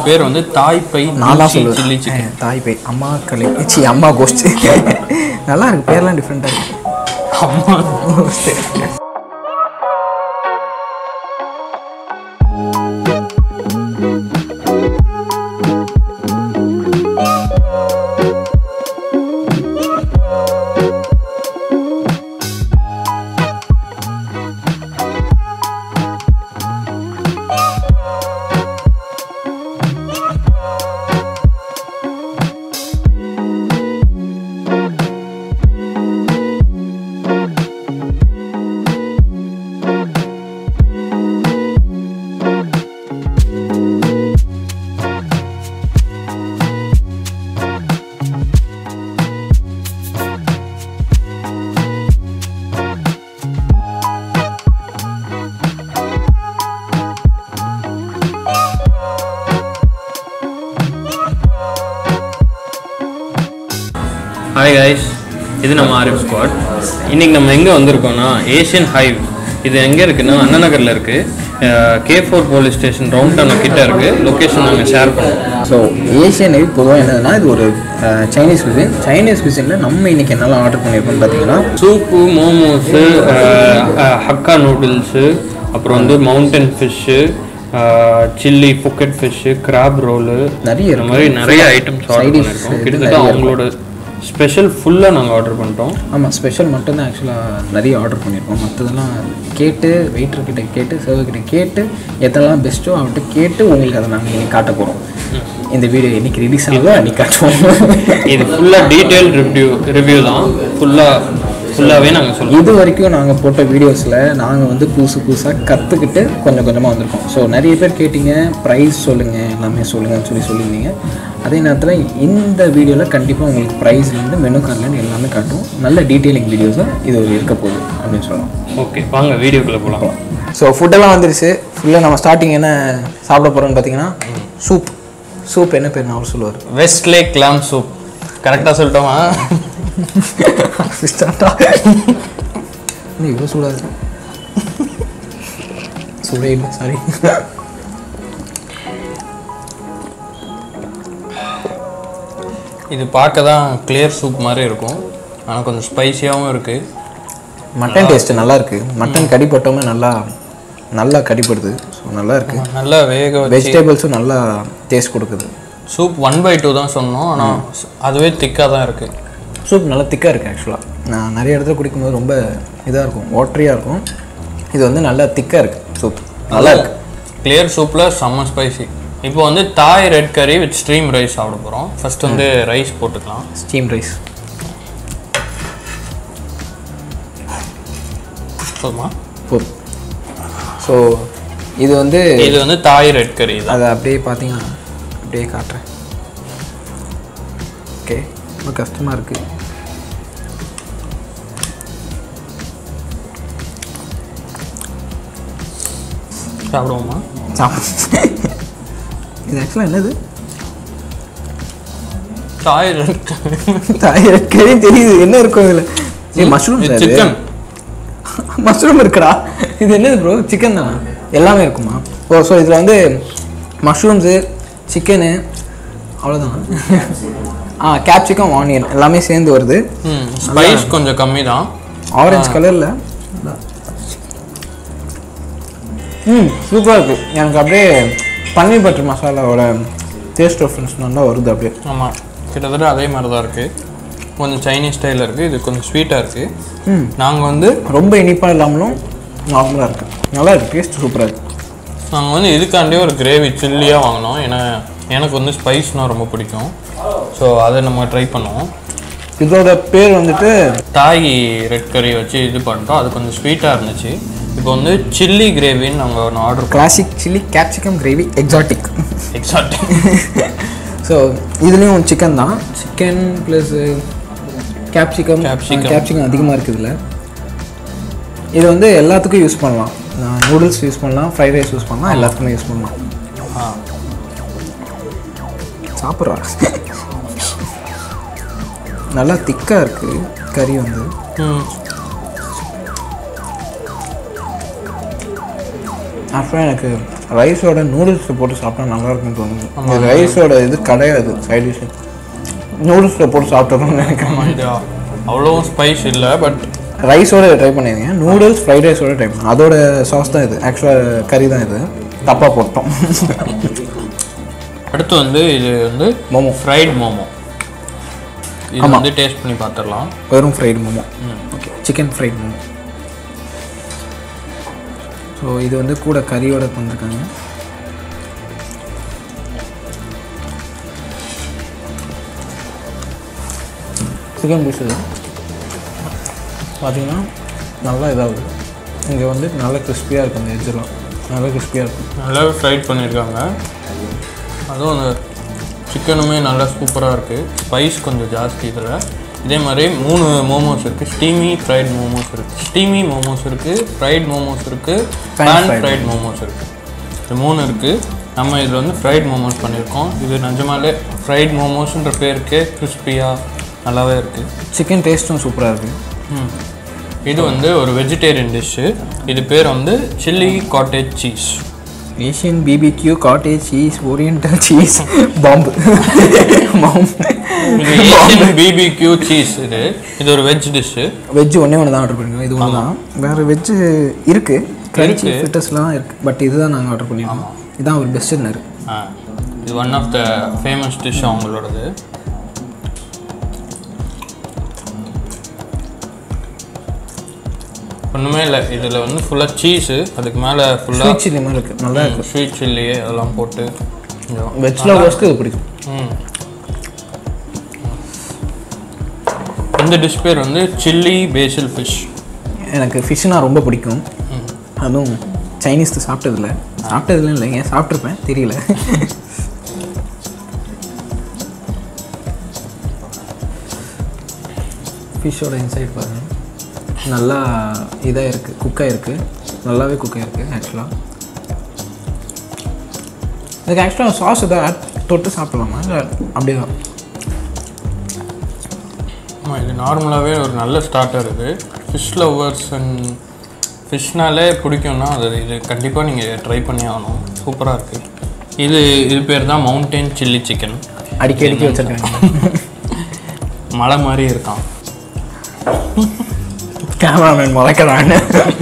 இதுக்கு பேர் வந்து தாய் பை நான் தான் சில்லி சொல்லுவேன் சிக்கன் அஹ், தாய் பை அம்மா கலை சி அம்மா கோஸ்ட் நல்லா இருக்கு பேர்லாம் டிஃப்ரெண்ட்டாக இருக்கு அம்மா ஹாய் கைஸ் இது நம்ம ஆரிஃப் ஸ்குவாட் இன்னைக்கு நம்ம எங்கே வந்திருக்கோம்னா ஏஷியன் ஹைவ் இது எங்கே இருக்குன்னா அண்ணா நகரில் இருக்குது K four police station round town கிட்ட இருக்குது லொக்கேஷன் நாங்கள் ஷேர் பண்ணுவோம் ஸோ ஏஷியன் நெவி பொதுவாக என்னதுன்னா இது ஒரு சைனீஸ் குசின் சைனீஸ் குசினில் நம்ம இன்னைக்கு என்னெல்லாம் ஆர்டர் பண்ணியிருக்கோம்னு பார்த்தீங்கன்னா சூப்பு மோமோஸு ஹக்கா நூடுல்ஸு அப்புறம் வந்து mountain fish chilli Phuket fish crab roll நிறைய இந்த இருக்கு. மாதிரி நிறைய ஐட்டம்ஸ் Side ஆர்டர் dish பண்ணியிருக்கோம் இது கிட்டத்தட்ட நிறைய அவங்களோட ஸ்பெஷல் ஃபுல்லாக நாங்கள் ஆர்டர் பண்ணிட்டோம் ஆமாம் ஸ்பெஷல் மட்டும்தான் ஆக்சுவலாக நிறைய ஆர்டர் பண்ணியிருக்கோம் மற்றதெல்லாம் கேட்டு வெயிட்டர் கிட்ட கேட்டு சர்வர் கிட்ட கேட்டு எத்தனைலாம் பெஸ்ட்டோ அவன்கிட்ட கேட்டு உங்களுக்கு அதை நாங்கள் இன்னைக்கு காட்ட போகிறோம் இந்த வீடியோ என்னைக்கு ரிலீஸ் ஆகுதோ அன்னைக்கு காட்டுவோம் இது ஃபுல்லாக டீட்டெயில் ரிவ்யூ ரிவ்யூ தான் ஃபுல்லாக ஃபுல்லாகவே நாங்கள் சொல்லுவோம் இது வரைக்கும் நாங்கள் போட்ட வீடியோஸில் நாங்கள் வந்து புதுசு புதுசாக கற்றுக்கிட்டு கொஞ்சம் கொஞ்சமாக வந்திருக்கோம் ஸோ நிறைய பேர் கேட்டிங்க ப்ரைஸ் சொல்லுங்கள் எல்லாமே சொல்லுங்கன்னு சொல்லி சொல்லியிருந்தீங்க அதே நேரத்தில் இந்த வீடியோவில் கண்டிப்பாக உங்களுக்கு ப்ரைஸ்லேருந்து மெனு கார்ட்லேருந்து எல்லாமே காட்டும் நல்ல டீட்டெயிலிங் வீடியோஸாக இது ஒரு இருக்க போகுது அப்படின்னு சொல்லலாம் ஓகே வாங்க வீடியோக்குள்ளே போகலாம் ஸோ ஃபுட்டெல்லாம் வந்துருச்சு ஃபுல்லாக நம்ம ஸ்டார்டிங் என்ன சாப்பிட போகிறோம்னு பார்த்தீங்கன்னா சூப் சூப் என்ன பேர் அவர் சொல்லுவார் வெஸ்ட் லேக் கிளாம் சூப் கரெக்டாக சொல்லிட்டோமா ஸ்டார்ட்டா இன்னும் இவ்வளோ சூடாது சூடே இல்லை சாரி இது பார்க்க தான் கிளியர் சூப் மாதிரி இருக்கும் ஆனால் கொஞ்சம் ஸ்பைசியாகவும் இருக்குது மட்டன் டேஸ்ட்டு நல்லா இருக்கு மட்டன் கடிப்பட்டோமே நல்லா நல்லா கடிப்படுது ஸோ நல்லா இருக்கு நல்லா வேக வச்சு வெஜிடபிள்ஸும் நல்லா டேஸ்ட் கொடுக்குது சூப் ஒன் பை டூ தான் சொன்னோம் ஆனால் அதுவே திக்காக தான் இருக்குது சூப் நல்லா திக்காக இருக்குது ஆக்சுவலாக நான் நிறைய இடத்துல குடிக்கும்போது ரொம்ப இதாக இருக்கும் வாட்டரியாக இருக்கும் இது வந்து நல்லா திக்காக இருக்குது சூப் நல்லா இருக்கு கிளியர் சூப்பில் செம்ம ஸ்பைசி இப்போ வந்து தாய் ரெட் கறி வித் ஸ்ட்ரீம் ரைஸ் சாப்பிட போகிறோம் ஃபர்ஸ்ட் வந்து ரைஸ் போட்டுக்கலாம் ஸ்டீம் ரைஸ் போதுமா போதும் ஸோ இது வந்து இது வந்து தாய் ரெட் கறி தான் அதை அப்படியே பார்த்தீங்கன்னா அப்படியே காட்டுறேன் ஓகே ரொம்ப கஷ்டமாக இருக்குது சாப்பிடுவோமா இது ஆக்சுவலாக என்னது தாய் ரெட் கறி தெரியுது என்ன இருக்கும் இதில் இது மஷ்ரூம் சார் சிக்கன் மஷ்ரூம் இருக்குடா இது என்னது ப்ரோ சிக்கன் தானே எல்லாமே இருக்குமா ஓ ஸோ இதில் வந்து மஷ்ரூம்ஸு சிக்கனு அவ்வளோதான் ஆ கேப்சிகம் ஆனியன் எல்லாமே சேர்ந்து வருது ம் ஸ்பைஸ் கொஞ்சம் கம்மி தான் ஆரஞ்சு கலரில் ம் சூப்பராக இருக்குது எனக்கு அப்படியே பன்னீர் பட்டர் மசாலாவோட டேஸ்ட் ரெஃபரன்ஸ் நல்லா வருது அப்படியே ஆமாம் கிட்டத்தட்ட அதே மாதிரி தான் இருக்குது கொஞ்சம் சைனீஸ் ஸ்டைலில் இருக்குது இது கொஞ்சம் ஸ்வீட்டாக இருக்குது ம் நாங்கள் வந்து ரொம்ப இனிப்பாக இல்லாமலும் நார்மலாக இருக்குது நல்லா இருக்குது டேஸ்ட் சூப்பராக இருக்குது நாங்கள் வந்து இதுக்காண்டியே ஒரு கிரேவி சில்லியாக வாங்கினோம் ஏன்னா எனக்கு வந்து ஸ்பைஸ்னால் ரொம்ப பிடிக்கும் ஸோ அதை நம்ம ட்ரை பண்ணுவோம் இதோட பேர் வந்துட்டு தாய் ரெட் கறி வச்சு இது பண்ணிட்டோம் அது கொஞ்சம் ஸ்வீட்டாக இருந்துச்சு இப்போ வந்து சில்லி கிரேவின்னு நாங்கள் ஒன்று order classic chilli capsicum gravy exotic exact so இதுலேயும் சிக்கன் தான் chicken plus capsicum Capsicum. Capsicum அதிகமாக இருக்குது இதில் இது வந்து எல்லாத்துக்கும் யூஸ் பண்ணலாம் நூடுல்ஸ் யூஸ் பண்ணலாம் ஃப்ரைட் ரைஸ் யூஸ் பண்ணலாம் எல்லாத்துக்குமே யூஸ் பண்ணலாம் ஆ சாப்பிட்றா நல்லா திக்காக இருக்குது கறி வந்து ம் அப்புறம் எனக்கு ரைஸோட நூடுல்ஸ் போட்டு சாப்பிட்டா நல்லா இருக்கும்னு தோணுது இந்த ரைஸோட இது கிடையாது சைட் டிஷ் நூடுல்ஸில் போட்டு சாப்பிட்டோம்னு நினைக்கிறேன் இது அவ்வளோவும் ஸ்பைஸ் இல்லை பட் ரைஸோட ட்ரை பண்ணியிருக்கேன் நூடுல்ஸ் ஃப்ரைட் ரைஸோட ட்ரை பண்ணேன் அதோட சாஸ் தான் இது ஆக்சுவலாக கறி தான் இது தப்பாக போட்டோம் அடுத்து வந்து இது வந்து மோமோ ஃப்ரைட் மோமோ இது வந்து டேஸ்ட் பண்ணி பார்த்துடலாம் வெறும் fried momo okay chicken fried momo so இது வந்து கூட கறியோட தந்திருக்காங்க சிக்கன் பீஸ் இது பார்த்தீங்கன்னா நல்லா இதாகுது இங்கே வந்து நல்லா கிறிஸ்பியாக இருக்கும் அந்த எஜ்ஜெல்லாம் நல்லா கிறிஸ்பியாக இருக்கும் நல்லாவே ஃப்ரைட் பண்ணியிருக்காங்க அதுவும் அந்த சிக்கனுமே நல்லா சூப்பராக இருக்குது ஸ்பைஸ் கொஞ்சம் ஜாஸ்தி இதில் இதே மாதிரி மூணு மோமோஸ் இருக்குது ஸ்டீமி ஃப்ரைட் மோமோஸ் இருக்குது ஸ்டீமி மோமோஸ் இருக்குது ஃப்ரைட் மோமோஸ் இருக்குது Pan pan fried. Fried momos இருக்குது இது மூணு இருக்குது நம்ம இதில் வந்து ஃப்ரைட் மோமோஸ் பண்ணியிருக்கோம் இது நிஜமாலே ஃப்ரைட் மோமோஸ்ன்ற பேருக்கு கிறிஸ்பியாக நல்லாவே இருக்குது சிக்கன் டேஸ்ட்டும் சூப்பராக இருக்குது ம். இது வந்து ஒரு வெஜிடேரியன் டிஷ்ஷு இது பேர் வந்து chilli cottage cheese Asian BBQ cottage cheese oriental cheese bomb bomb இது ஏஷியன் பிபிக்யூ சீஸ் இது இது ஒரு வெஜ் டிஷ்ஷு வெஜ் ஒன்றே ஒன்று தான் ஆர்டர் பண்ணிருக்கோம் இது ஒன்று தான் வேறு வெஜ்ஜு இருக்குது கிரன்ச்சி இருக்கு. ஃபிட்டர்ஸ்லாம் இருக்குது பட் இதுதான் நாங்கள் ஆர்டர் பண்ணியிருக்கோம் இதுதான் ஒரு பெஸ்ட் டின்னர் ஆ இது one of the famous dish அவங்களோடது ஒன்றுமே இல்லை இதில் வந்து ஃபுல்லாக சீஸு அதுக்கு மேலே ஃபுல்லாக ஸ்வீட் சில்லி மாதிரி இருக்குது நல்லா இருக்குது ஸ்வீட் சில்லி அதெல்லாம் போட்டு கொஞ்சம் வெஜ் லவர்ஸ்க்கு இது பிடிக்கும் ம் இந்த டிஷ் பேர் வந்து சில்லி பேசில் ஃபிஷ் எனக்கு ஃபிஷ்னா ரொம்ப பிடிக்கும் அதுவும் சைனீஸ் சாப்பிட்டதில்ல சாப்பிட்டதில்ல இல்லைங்க சாப்பிட்ருப்பேன் தெரியல ஃபிஷ்ஷோட இன்சைட் பாருங்கள் நல்லா இதாக இருக்குது குக்காக இருக்குது நல்லாவே குக்காக இருக்குது ஆக்சுவலாக இதுக்கு ஆக்சுவலாக சாஸ் எதாவது add தொட்டு சாப்பிடலாமா இல்லை அப்படியே தான் ஆமாம் இது நார்மலாகவே ஒரு நல்ல ஸ்டார்டர் இது ஃபிஷ் லவ்வர்ஸ் அண்ட் ஃபிஷ்னாலே பிடிக்கும்னா அது இது கண்டிப்பாக நீங்கள் ட்ரை பண்ணி ஆகணும் சூப்பராக இருக்குது இது இது பேர் தான் மவுண்டைன் சில்லி சிக்கன் அடிக்கி அடிக்கி வச்சுருக்காங்க மலை மாதிரி இருக்கான் கேமராமேன் முளைக்கிறாங்க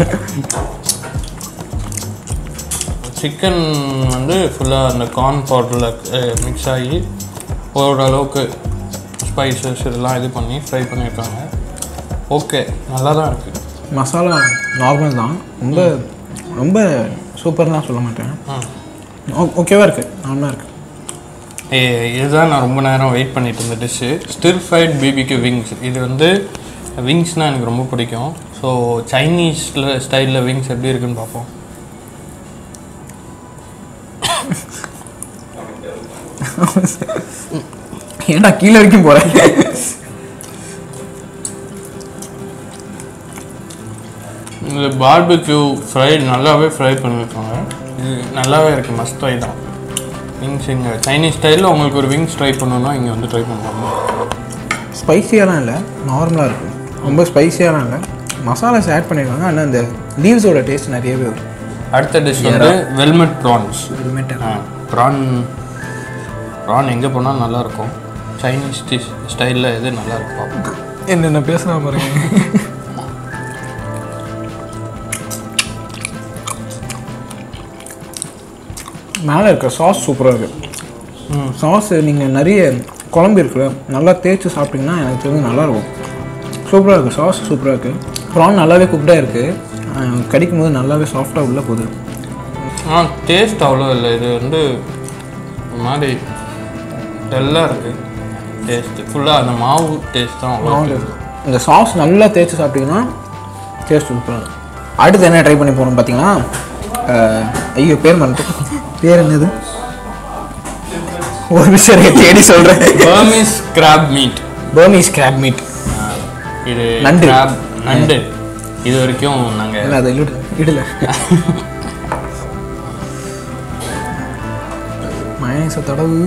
சிக்கன் வந்து ஃபுல்லாக அந்த கார்ன் பவுடரில் மிக்ஸ் ஆகி ஓரளவுக்கு ஸ்பைசஸ் இதெல்லாம் இது பண்ணி ஃப்ரை பண்ணியிருக்காங்க ஓகே நல்லா தான் இருக்குது மசாலா நார்மல் தான் ரொம்ப ரொம்ப சூப்பர்லாம் சொல்ல மாட்டேன் ஓ- ஓகேவா இருக்குது நார்மலாக இருக்குது ஏ, இதுதான் நான் ரொம்ப நேரம் வெயிட் பண்ணிட்டு இருந்த dish stir fried BBQ wings இது வந்து விங்ஸ்னால் எனக்கு ரொம்ப பிடிக்கும் ஸோ சைனீஸில் ஸ்டைலில் விங்ஸ் எப்படி இருக்குன்னு பார்ப்போம் ஏன்டா கீழே வரைக்கும் போகிறேன் இது பார்பிக்யூ ஃப்ரை நல்லாவே ஃப்ரை பண்ணியிருக்காங்க இது நல்லாவே இருக்குது மஸ்ட் ட்ரை தான் விங்ஸ் இங்கே சைனீஸ் ஸ்டைலில் உங்களுக்கு ஒரு விங்ஸ் ட்ரை பண்ணணும்னா இங்கே வந்து ட்ரை பண்ணுவாங்க ஸ்பைசியாலாம் இல்லை நார்மலாக இருக்கும் ரொம்ப ஸ்பைசியாலாம் இல்லை மசாலாஸ் ஆட் பண்ணியிருக்காங்க ஆனால் அந்த லீவ்ஸோட டேஸ்ட் நிறையவே வரும் அடுத்த டிஷ் வந்து helmet prawns helmet prawn prawn எங்கே போனாலும் நல்லாயிருக்கும் சைனீஸ் டிஷ் ஸ்டைலில் எது நல்லா இருக்கும் என்னென்ன பேசுனா பாருங்க மேலே இருக்க சாஸ் சூப்பராக இருக்குது சாஸ் நீங்கள் நிறைய குழம்பு இருக்குல்ல நல்லா தேய்ச்சி சாப்பிட்டீங்கன்னா எனக்கு தெரிஞ்சு நல்லாயிருக்கும் சூப்பராக இருக்குது சாஸ் சூப்பராக இருக்குது ப்ரான் நல்லாவே குக்டாக இருக்குது கடிக்கும் போது நல்லாவே சாஃப்டாக உள்ளே போகுது ஆ டேஸ்ட் அவ்வளோ இல்லை இது வந்து ஒரு மாதிரி டல்லாக இருக்குது டேஸ்ட்டு ஃபுல்லாக அந்த மாவு டேஸ்ட் தான் அவ்வளோ இருக்கு. இந்த சாஸ் நல்லா தேய்ச்சி சாப்பிட்டீங்கன்னா டேஸ்ட் சூப்பராக இருக்கும் அடுத்து என்ன ட்ரை பண்ணி போகணும் பார்த்தீங்கன்னா அஹ், ஐயோ பேர் மறந்துட்டு பேர் என்னது ஒரு விஷயம் தேடி சொல்கிறேன் Burmese crab meat Burmese crab meat இது நண்டு. crab, நண்டு இது வரைக்கும் நாங்கள் இல்லை அதை இடு இடல மயச தடவு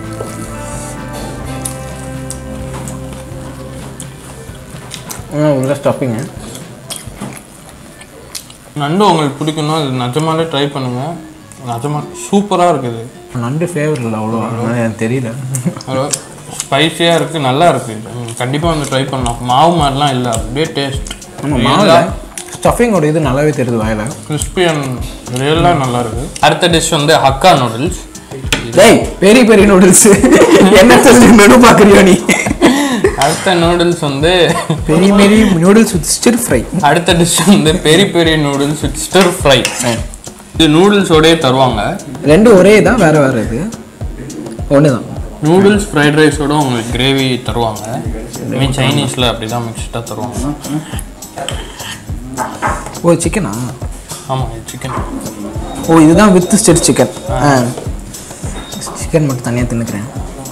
ஆ உள்ள ஸ்டஃபிங்க நண்டு உங்களுக்கு பிடிக்கும்னா அது நிஜமாலே ட்ரை பண்ணுங்கள் நிஜமா சூப்பராக இருக்குது நண்டு ஃபேவர் இல்லை அவ்வளோ அதனால எனக்கு தெரியல ஸ்பைசியாக இருக்குது நல்லா இருக்குது கண்டிப்பாக வந்து ட்ரை பண்ணலாம் மாவு மாதிரிலாம் இல்லை அப்படியே டேஸ்ட் நம்ம மாவில் ஸ்டஃபிங்கோட இது நல்லாவே தெரியுது வாயில கிறிஸ்பி அண்ட் ரியலாக நல்லா இருக்கு அடுத்த டிஷ் வந்து ஹக்கா நூடுல்ஸ் டேய் பெரிய பெரிய நூடுல்ஸ் என்ன தெரிஞ்சு மெனு பார்க்குறியோ நீ அடுத்த நூடுல்ஸ் வந்து பெரிய பெரிய நூடுல்ஸ் வித் ஸ்டிர் ஃப்ரை அடுத்த டிஷ் வந்து பெரிய பெரிய நூடுல்ஸ் வித் ஸ்டிர் ஃப்ரை இது நூடுல்ஸோடயே தருவாங்க ரெண்டும் ஒரே தான் வேற வேற இது ஒன்று தான் நூடுல்ஸ் ஃப்ரைட் ரைஸோட உங்களுக்கு கிரேவி தருவாங்க மீன் சைனீஸில் அப்படி தான் மிக்ஸ்டாக தருவாங்க ஓ சிக்கனா ஆமாம் சிக்கன் ஓ இதுதான் வித் ஸ்டிர் சிக்கன் ஆ சிக்கன் மட்டும் தனியாக தின்னுக்கிறேன்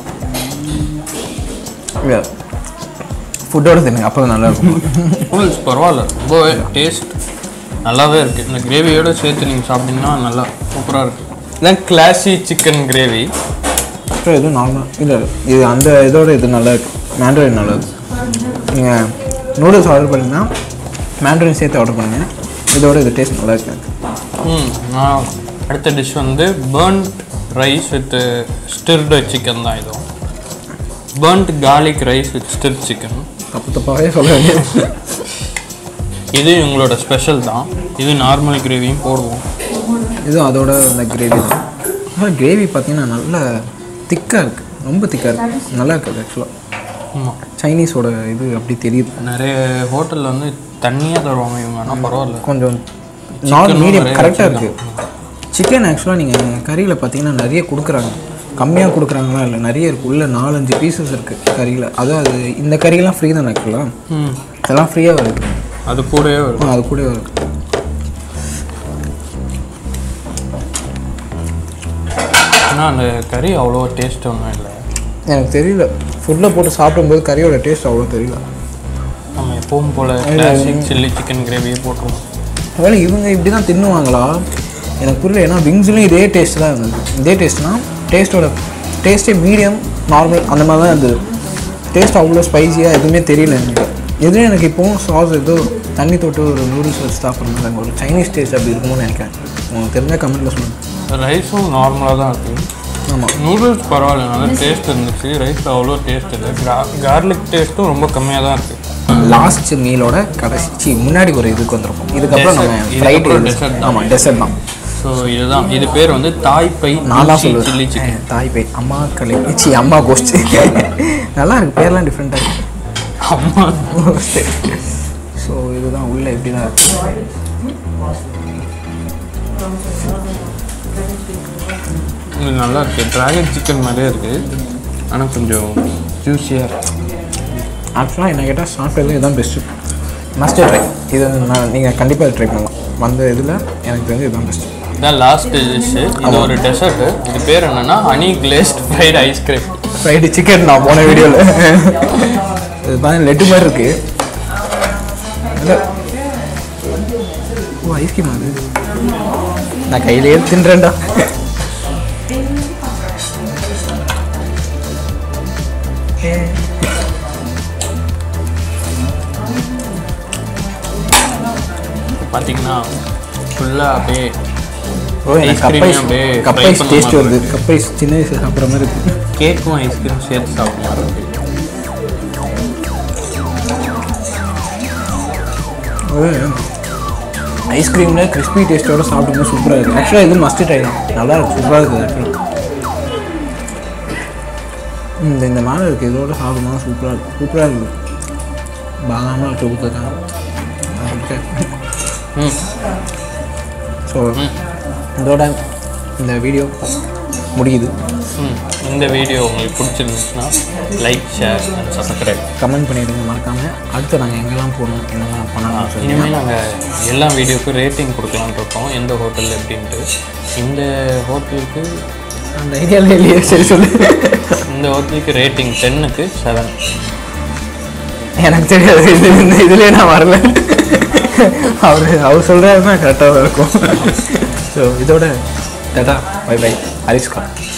ஃபுட்டோட தின்னுங்க அப்போ நல்லா இருக்கும் நூடுல்ஸ் பரவாயில்ல ரொம்பவே டேஸ்ட் நல்லாவே இருக்குது இந்த கிரேவியோட சேர்த்து நீங்கள் சாப்பிட்டீங்கன்னா நல்லா சூப்பராக இருக்குது இதான் கிளாசி சிக்கன் கிரேவி அப்புறம் எதுவும் நார்மல் இல்லை இது அந்த இதோட இது நல்லா இருக்கு மேண்ட்ரின் நல்லா இருக்கு நீங்கள் நூடுல்ஸ் ஆர்டர் பண்ணிங்கன்னா மேண்ட்ரின் சேர்த்து ஆர்டர் பண்ணுங்க இதோட இது டேஸ்ட் நல்லா இருக்கு எனக்கு. ம் நான் அடுத்த டிஷ் வந்து burnt rice with stirred chicken தான் இதுவும் burnt garlic rice with stir chicken தப்பு தப்பாகவே சொல்ல வேண்டியது இது எங்களோட ஸ்பெஷல் தான் இது நார்மல் கிரேவியும் போடுவோம் இதுவும் அதோட அந்த கிரேவி தான் ஆனால் கிரேவி பார்த்தீங்கன்னா நல்ல திக்காக இருக்குது ரொம்ப திக்காக இருக்குது நல்லா இருக்குது ஆக்சுவலாக ஆமாம் சைனீஸோட இது அப்படி தெரியுது நிறைய ஹோட்டலில் வந்து தண்ணியாக தருவாங்க இவங்க ஆனால் பரவாயில்ல கொஞ்சம் நார்மல் மீடியம் நிறைய கரெக்டாக இருக்குது சிக்கன் ஆக்சுவலாக நீங்கள் கறியில் பார்த்தீங்கன்னா நிறைய கொடுக்குறாங்க கம்மியாக கொடுக்குறாங்களா இல்லை நிறைய இருக்குது உள்ள நாலஞ்சு பீசஸ் இருக்குது கறியில் அதுவும் அது இந்த கறியெல்லாம் ஃப்ரீ தானே ஆக்சுவலாக ம் இதெல்லாம் ஃப்ரீயாக வருது அது கூடவே வரும் ஆ, அது கூட வருது ஆனால் அந்த கறி அவ்வளோ டேஸ்ட் ஒன்றும் இல்லை எனக்கு தெரியல ஃபுட்டில் போட்டு சாப்பிடும்போது கறியோட டேஸ்ட் அவ்வளோ தெரியல நம்ம எப்பவும் போல் கிளாசிக் சில்லி சிக்கன் கிரேவியே போட்டுருவோம் ஒருவேளை இவங்க இப்படி தான் தின்னுவாங்களா எனக்கு புரியல ஏன்னா விங்ஸ்லையும் இதே டேஸ்ட் தான் இருந்தது இதே டேஸ்ட்னா டேஸ்ட்டோட டேஸ்ட்டே மீடியம் நார்மல் அந்த மாதிரி தான் இருந்தது டேஸ்ட் அவ்வளோ ஸ்பைசியாக எதுவுமே தெரியல எனக்கு எதுவும் எனக்கு இப்போவும் சாஸ் ஏதோ தண்ணி தொட்டு ஒரு நூடுல்ஸ் வச்சு சாப்பிட்ற மாதிரி ஒரு சைனீஸ் டேஸ்ட் அப்படி இருக்குமோன்னு நினைக்கிறேன் உங்களுக்கு தெரிஞ்ச கமெண்ட்டில் சொல்லுங்கள் ரைஸும் நார்மலாக தான் இருக்குது ஆமாம் நூடுல்ஸ் பரவாயில்ல நல்லா டேஸ்ட் இருந்துச்சு ரைஸ் அவ்வளோ டேஸ்ட் இல்லை கார்லிக் டேஸ்ட்டும் ரொம்ப கம்மியாக தான் இருக்குது லாஸ்ட் மீலோட கடைசி சி, முன்னாடி ஒரு இதுக்கு வந்திருக்கும் இதுக்கப்புறம் நம்ம Dessert. ஃப்ரைட் இதுக்கப்புறம் dessert தான். ஆமாம் டெசர்ட் தான் ஸோ இதுதான் இது பேர் வந்து தாய் பை நான் தான் சில்லி சொல்லுவேன் சிக்கன் அஹ், தாய் பை அம்மா களி சி அம்மா கோஸ்ட் நல்லா இருக்கு பேர்லாம் டிஃப்ரெண்ட்டாக இருக்கு அம்மா ஸோ இதுதான் உள்ள எப்படி தான் இருக்கு இது நல்லா இருக்கு டிராகன் சிக்கன் மாதிரியே இருக்கு ஆனால் கொஞ்சம் ஜூஸியாக இருக்கு ஆக்சுவலாக என்ன கேட்டால் சாப்பிட்டது இதுதான் பெஸ்ட்டு மஸ்டர் ட்ரை இது நான் நீங்கள் கண்டிப்பாக ட்ரை பண்ணலாம் வந்த இதில் எனக்கு தெரிஞ்சு இதுதான் பெஸ்ட்டு இதான் லாஸ்ட் டிஷ்ஷு இது ஒரு டெசர்ட்டு இது பேர் என்னன்னா honey glazed fried ice cream fried chicken நான் போன வீடியோவில் இது பாருங்க லெட்டு மாதிரி இருக்கு இல்ல. ஓ ஐஸ்கிரீம் அது நான் கையிலேயே தின்றேன்டா பார்த்தீங்கன்னா ஃபுல்லாக அப்படியே ஓ எனக்கு Ice cream கப்பைஸ் அப்படியே கப்பைஸ் fry பண்ண டேஸ்ட் மாதிரி வருது கப்பைஸ் சின்ன வயசு சாப்பிட்ற மாதிரி இருக்கு கேக்கும் ஐஸ்கிரீம் சேர்த்து சாப்பிட்ற மாதிரி இருக்கு ஐஸ்கிரீமில் கிறிஸ்பி டேஸ்ட்டோட சாப்பிடும்போது சூப்பராக இருக்குது ஆக்சுவலாக இது மஸ்ட் ட்ரை தான் நல்லா இருக்கு சூப்பராக இருக்குது ஆக்சுவலாக இந்த இந்த மேலே இருக்குது இதோட சாப்பிடும்போது சூப்பராக இருக்குது சூப்பராக இருக்குது பாதாமாக வச்சு கொடுத்துருக்காங்க ம் ஸோ இதோட இந்த வீடியோ முடியுது ம் இந்த வீடியோ உங்களுக்கு பிடிச்சிருந்துச்சுன்னா like share and subscribe comment பண்ணிடுங்க மறக்காமல் அடுத்து நாங்கள் எங்கெல்லாம் போகணும் என்னெல்லாம் பண்ணலாம் சொல்லி இனிமேல் நாங்கள் எல்லா வீடியோக்கும் ரேட்டிங் கொடுக்கலான்னு இருக்கோம் எந்த ஹோட்டல் எப்படின்ட்டு இந்த ஹோட்டலுக்கு அந்த ஐடியாவில் இல்லையே சரி சொல்லு இந்த ஹோட்டலுக்கு ரேட்டிங் டென்னுக்கு செவன் எனக்கு தெரியாது இது இந்த இதுலேயே நான் வரல அவர் அவர் சொல்கிறாருன்னா கரெக்டாக தான் இருக்கும் ஸோ இதோட டாடா பை பை ஹரிஷ்கா